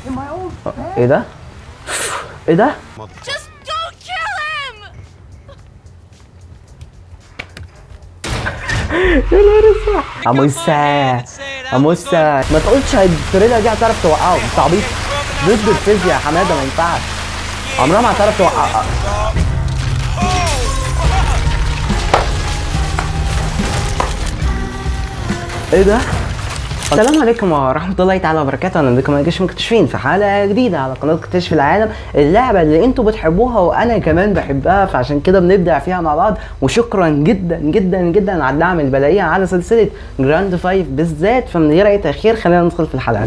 in my own bed. ايه ده ايه ده Just don't kill him! عموسة عموسة ما تقولش التريلا دي هتعرف توقعه انت عبيط ضد الفيزياء يا حماده ما ينفعش عمرها ما هتعرف توقعه ايه ده؟ السلام عليكم ورحمة الله تعالى وبركاته انا بكم يا جيش مكتشفين في حلقة جديدة على قناة اكتشف العالم اللعبة اللي انتوا بتحبوها وانا كمان بحبها فعشان كده بنبدع فيها مع بعض وشكرا جدا جدا جدا على الدعم اللي بلاقيه على سلسلة جراند فايف بالذات فمن غير اي تأخير خلينا ندخل في الحلقة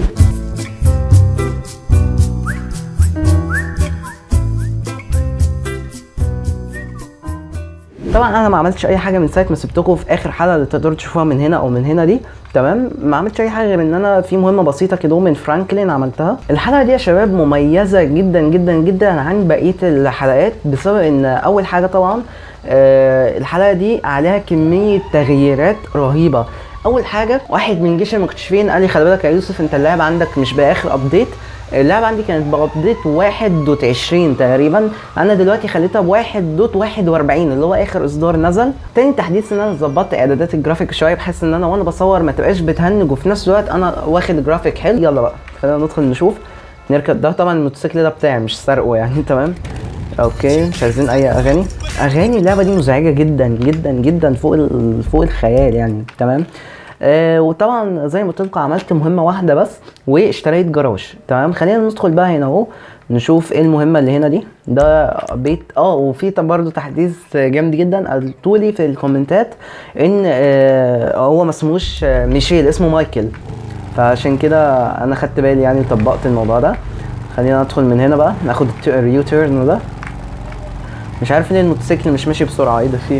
طبعا انا ما عملتش اي حاجه من ساعه ما سبتكم في اخر حلقه اللي تقدروا تشوفوها من هنا او من هنا دي تمام ما عملتش اي حاجه غير ان انا في مهمه بسيطه كده من فرانكلين عملتها الحلقه دي يا شباب مميزه جدا جدا جدا عن بقيه الحلقات بسبب ان اول حاجه طبعا آه الحلقه دي عليها كميه تغييرات رهيبه اول حاجه واحد من جيش المكتشفين قال لي خلي بالك يا يوسف انت اللعبه عندك مش باخر ابديت اللعبه عندي كانت بابديت 1.20 تقريبا انا دلوقتي خليتها ب 1.41 اللي هو اخر اصدار نزل تاني تحديث ان انا ظبطت اعدادات الجرافيك شويه بحيث ان انا وانا بصور ما تبقاش بتهنج وفي نفس الوقت انا واخد جرافيك حلو يلا بقى خلينا ندخل نشوف نركب ده طبعا الموتوسيكل ده بتاعي مش سرقه يعني تمام اوكي مش عايزين اي اغاني اغاني اللعبه دي مزعجه جدا جدا جدا فوق ال- فوق الخيال يعني تمام آه وطبعا زي ما قلت لكم عملت مهمه واحده بس واشتريت جراج تمام خلينا ندخل بقى هنا اهو نشوف ايه المهمه اللي هنا دي ده بيت اه وفي طب برضه تحديث جامد جدا قلتوا لي في الكومنتات ان آه هو ما اسموش آه، ميشيل اسمه مايكل فعشان كده انا خدت بالي يعني وطبقت الموضوع ده خلينا ندخل من هنا بقى ناخد الت- اليو تيرن ده مش عارف ليه الموتوسيكل مش ماشي بسرعه ايه ده فيه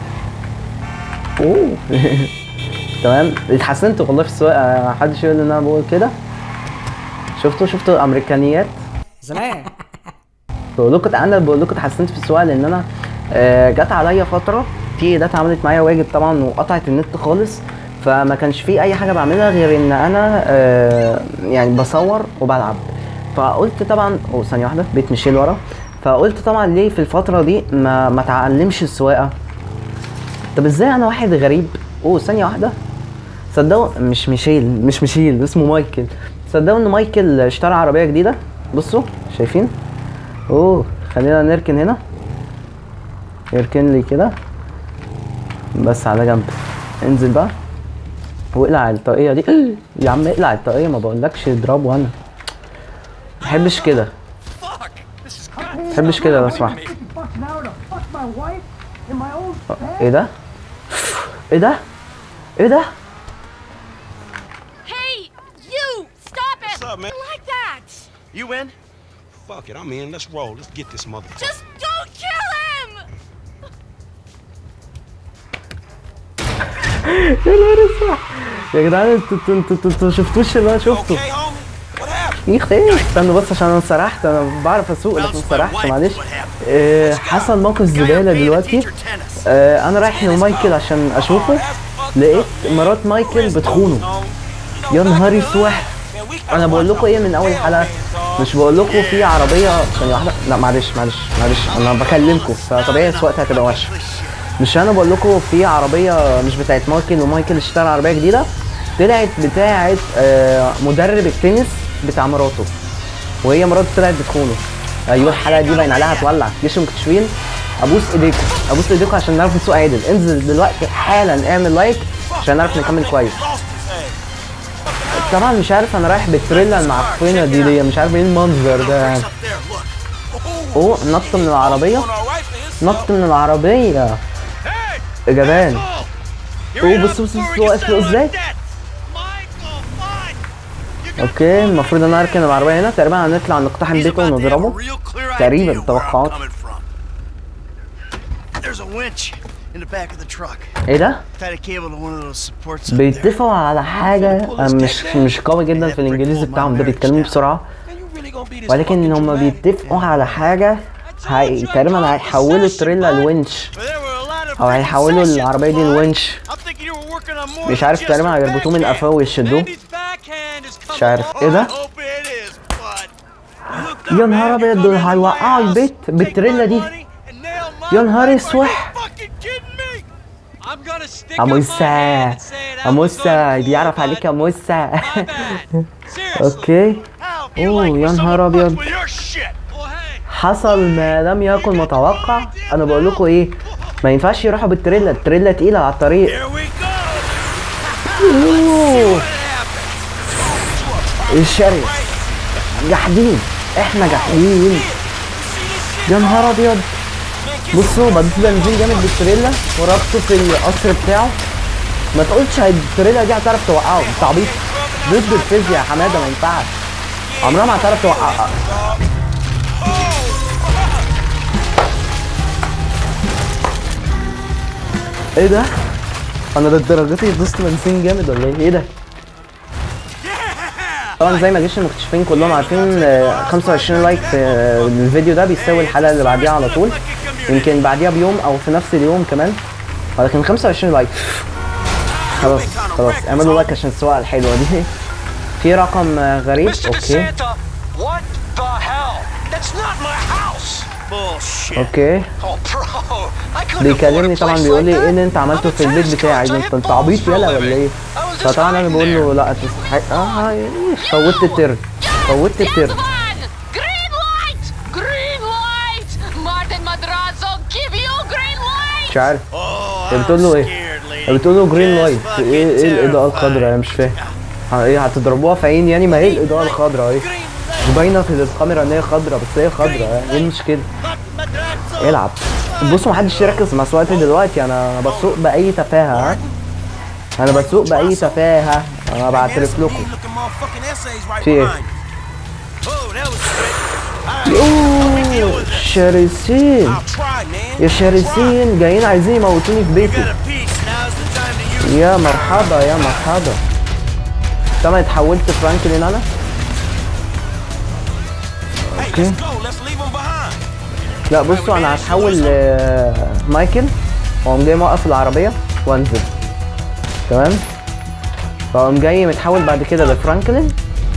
اوه تمام اتحسنت والله في السواقه محدش يقول ان انا بقول كده شفتوا شفتوا امريكانيات زمان بقول لكم انا بقول لكم اتحسنت في السواقه لان انا آه، جت عليا فتره في داتا عملت معايا واجب طبعا وقطعت النت خالص فما كانش في اي حاجه بعملها غير ان انا آه، يعني بصور وبلعب فقلت طبعا او ثانيه واحده بيت ميشيل ورا فقلت طبعا ليه في الفتره دي ما ما اتعلمش السواقه طب ازاي انا واحد غريب اوه ثانيه واحده صدقوا مش ميشيل مش ميشيل اسمه مايكل صدقوا ان مايكل اشترى عربيه جديده بصوا شايفين اوه خلينا نركن هنا يركن لي كده بس على جنب انزل بقى واقلع الطاقية دي يا عم اقلع الطاقية ما بقولكش اضرب وانا محبش كده محبش كده لو سمحت Fuck now to fuck my wife in my own bed. ايه ده ايه ده ايه ده Hey, you! Stop it! What's up, man? I like that! You in? Fuck it, I'm in. Let's roll. Let's get this motherfucker. Just don't kill him! يا نهار اسود يا جدعان انتوا انتوا انتوا انتوا شفتوش اللي انا شفته Okay, homie? What happened? يخ ايه استنوا بس عشان انا انسرحت انا بعرف اسوق لكن انسرحت معلش آه، حصل موقف زباله دلوقتي آه، انا رايح لمايكل عشان اشوفه لقيت مرات مايكل بتخونه يا نهار اسود انا بقول لكم ايه من اول حلقه مش بقول لكم في عربيه ثانيه واحده لا معلش معلش معلش انا بكلمكم فطبيعي سواقتها هتبقى وحشه مش انا بقول لكم في عربيه مش بتاعت مايكل ومايكل اشترى عربيه جديده طلعت بتاعت آه، مدرب التنس بتاع مراته وهي مراته طلعت بتخونه ايوه الحلقه دي باين عليها هتولع جيش المكتشفين ابوس ايديكم ابوس ايديكم عشان نعرف نسوق عدل انزل دلوقتي حالا اعمل لايك عشان نعرف نكمل كويس طبعا مش عارف انا رايح بالتريلا المعفنه دي دي مش عارف ايه المنظر ده يعني اوه نط من العربيه نط من العربيه جبان اوه بص بص بص واقف فوق ازاي اوكي المفروض ان انا اركن العربيه هنا تقريبا هنطلع نقتحم بيته ونضربه تقريبا توقعات There's a winch in the back of the truck. ايه ده Tied a cable to one of those supports up there. بيتفقوا على حاجه آه، مش مش قوي جدا في الانجليزي بتاعهم ده بيتكلموا بسرعه ولكن هم بيتفقوا على حاجه هي تقريبا هيحولوا التريلا لونش But there were a lot of او هيحولوا concessions, العربيه دي bud. لونش I'm thinking you were working on more مش than عارف just تقريبا a هيربطوه من backhand. قفاه ويشدوه Andy's backhand is coming مش عارف on. ايه ده I hope it is, bud. يا نهار ابيض دول هيوقعوا البيت بالتريلا دي يا نهار اسوح اموسا اموسا بيعرف عليك يا موسا اوكي اوه يا نهار ابيض حصل ما لم يكن متوقع انا بقول لكم ايه ما ينفعش يروحوا بالتريلا التريلا تقيله على الطريق أوه. الشرس جاحدين احنا جاحدين يا نهار ابيض بصوا بدوس بنزين جامد بالتريلا وربطه في القصر بتاعه ما تقولش التريلا دي هتعرف توقعه انت عبيط ضد الفيزياء يا حماده ما ينفعش عمرها ما هتعرف توقعها ايه ده؟ انا للدرجه دي دوست بنزين جامد ولا ايه؟ ايه ده؟ طبعا زي ما جيش المكتشفين كلهم عارفين آه، 25 لايك في آه، الفيديو ده بيساوي الحلقه اللي بعديها على طول يمكن بعديها بيوم او في نفس اليوم كمان ولكن 25 لايك خلاص خلاص اعملوا لايك عشان السواقه الحلوه دي في رقم آه، غريب Mr. اوكي DeSanta, what the hell? That's not my house. Bullshit. اوكي Oh, bro, I couldn't بيكلمني afford a طبعا place بيقول like لي that. ايه اللي انت عملته I'm a في البيت tax بتاعي ده collector. انت انت I have عبيط balls يلا for a ولا ايه living. I was just فطبعا انا hiding بقول له there. لا تستحق اه إيه، فوتت الترن فوتت Yes, الترن one! Green light! Green light! Martin Madrazo, give you green light! مش عارف Oh, هي بتقول له ايه؟ scared, lady. هي بتقول له جرين Just لايت fucking ايه ايه الاضاءه terrified. الخضراء انا مش فاهم ه- ايه هتضربوها في عين يعني ما هي الاضاءه الخضراء اهي باينه في الكاميرا ان هي خضراء بس هي خضراء يعني ايه المشكله العب بصوا محدش يركز مع سواقتي دلوقتي انا بسوق باي تفاهه ها انا بسوق باي تفاهه انا بعترف لكم في ايه Oh, that was quick. اوه شرسين يا شرسين جايين عايزين يموتوني في بيتي Got a piece. Now's the time to use يا مرحبا يا مرحبا طبعا اتحولت فرانكلين انا اوكي لا بصوا انا هتحول لمايكل واقوم جاي موقف العربيه وانزل تمام فاقوم جاي متحول بعد كده لفرانكلين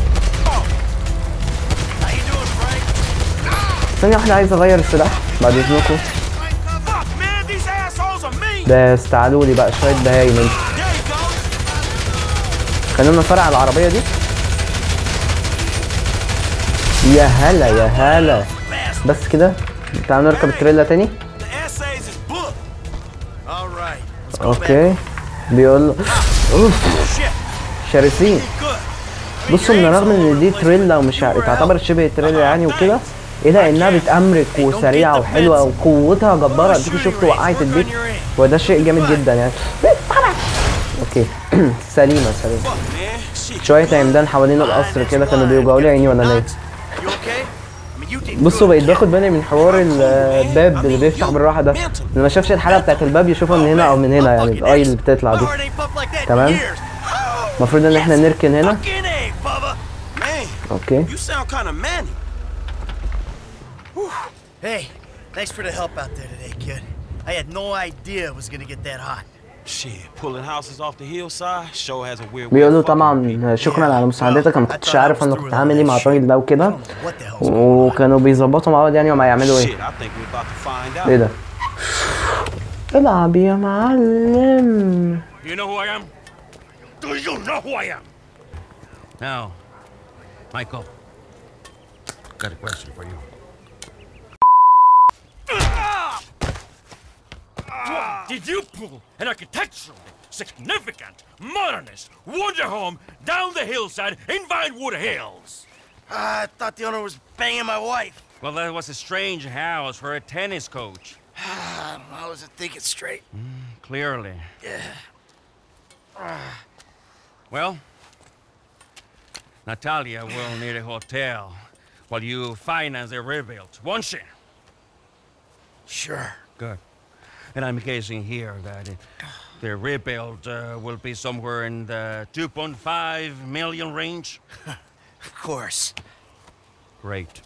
How you doing, Frank? ثانيه واحده عايز اغير السلاح بعد اذنكم Fuck, man. These assholes are mean. بس تعالوا لي بقى شويه بهايم انتوا There you go. خلينا نفرع العربيه دي يا هلا يا هلا Bastard. بس كده تعالوا نركب التريلا تاني The essays is booked. All right. Let's go back. اوكي بيقول له اوف Shit. شرسين Good. بصوا من الرغم ان دي تريلا ومش ع- تعتبر شبه تريلا يعني وكده الا انها بتأمرك وسريعه وحلوه وقوتها جباره اديكوا شفتوا وقعت البيت وده شيء جامد جدا يعني اوكي سليمه سليمه Man. Shit. شويه عمدان حوالين القصر كده كانوا بيوجعوا لي عيني وانا نايم You okay? I mean, you did بصوا good, بقيت man. باخد بالي من حوار ال- الباب اللي بيفتح بالراحه ده اللي ما شافش الحلقه بتاعت الباب يشوفها من هنا او من هنا يعني الاي اللي بتطلع My دي heart ain't pumped like that in تمام. years. المفروض ان احنا نركن هنا Fucking A, Bubba. Man, اوكي You sound kind of manny. Hey, thanks for the help out there today, kid. I had no idea it was gonna get that hot. Shit, pulling houses off the hillside sure has a weird way بيقولوا of fucking with طبعا شكرا على مساعدتك انا ما كنتش عارف انا كنت هعمل ايه مع الراجل ده وكده What the hell's going on? وكانوا بيظبطوا مع بعض يعني وما يعملوا people. ايه Shit, I think we're about to find out. ايه ده العب يا معلم You know who I am? Do you know who I am? Now, Michael, got a question for you. Did you pull an architectural, significant, modernist wonder home down the hillside in Vinewood Hills? Ah, I thought the owner was banging my wife. Well, that was a strange house for a tennis coach. I wasn't thinking straight. Clearly. Yeah. Well, Natalia will need a hotel while you finance the rebuild, won't she? Sure. Good. And I'm guessing here that uh, the rebuild uh, will be somewhere in the 2.5 million range. Of course. Great.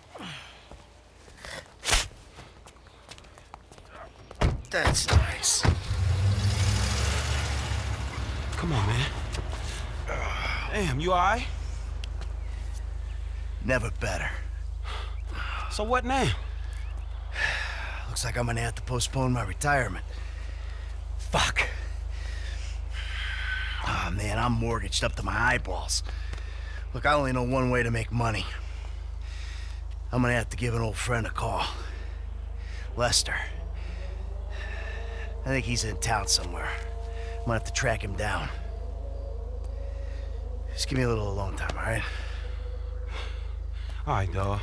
That's nice. Come on, man. Damn, you alright? Never better. So what now? Looks like I'm gonna have to postpone my retirement. Fuck. Oh man, I'm mortgaged up to my eyeballs. Look, I only know one way to make money. I'm gonna have to give an old friend a call. Lester. I think he's in town somewhere. I'm gonna have to track him down. Just give me a little alone time, alright? All right, dog.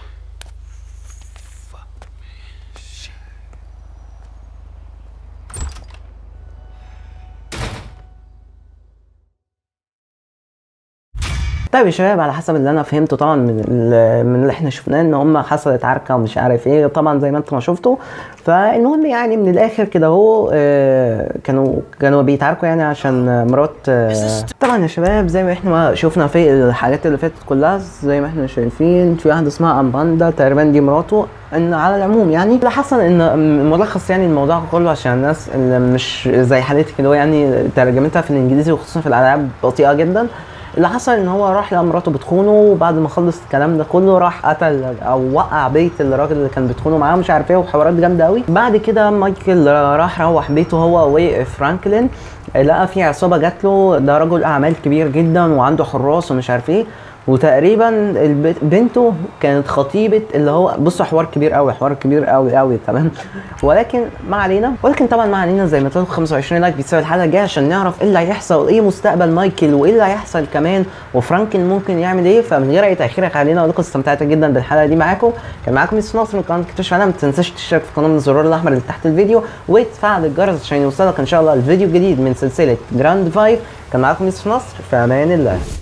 طيب يا شباب على حسب اللي انا فهمته طبعا من ال- من اللي احنا شفناه ان هم حصلت عركه ومش عارف ايه طبعا زي ما انتم ما شفتوا فالمهم يعني من الاخر كده اهو آه، كانوا كانوا بيتعاركوا يعني عشان مرات آه، طبعا يا شباب زي ما احنا ما شفنا في الحاجات اللي فاتت كلها زي ما احنا شايفين في واحده اسمها امباندا تقريبا دي مراته ان على العموم يعني اللي حصل ان ملخص يعني الموضوع كله عشان الناس اللي مش زي حالتي كده يعني ترجمتها في الانجليزي وخصوصا في الالعاب بطيئه جدا اللي حصل ان هو راح لقى مراته بتخونه وبعد ما خلص الكلام ده كله راح قتل او وقع بيت الراجل اللي كان بتخونه معاه مش عارف ايه وحوارات جامده قوي بعد كده مايكل راح روح بيته هو وفرانكلين لقى في عصابه جات له ده رجل اعمال كبير جدا وعنده حراس ومش عارف ايه وتقريبا البت- بنته كانت خطيبه اللي هو بصوا حوار كبير قوي حوار كبير قوي قوي تمام ولكن ما علينا ولكن طبعا ما علينا زي ما قلت لكم 25 لايك بيساوي الحلقه الجايه عشان نعرف ايه اللي هيحصل وايه مستقبل مايكل وايه اللي هيحصل كمان وفرانكل ممكن يعمل ايه فمن غير اي تاخير خلينا اقول لكم استمتعت جدا بالحلقه دي معاكم كان معاكم يوسف ناصر من قناه كتوش ما تنساش تشترك في القناه من الزرار الاحمر اللي تحت الفيديو وتفعل الجرس عشان يوصلك ان شاء الله الفيديو الجديد من سلسله جراند فايف كان معاكم يوسف نصر في امان الله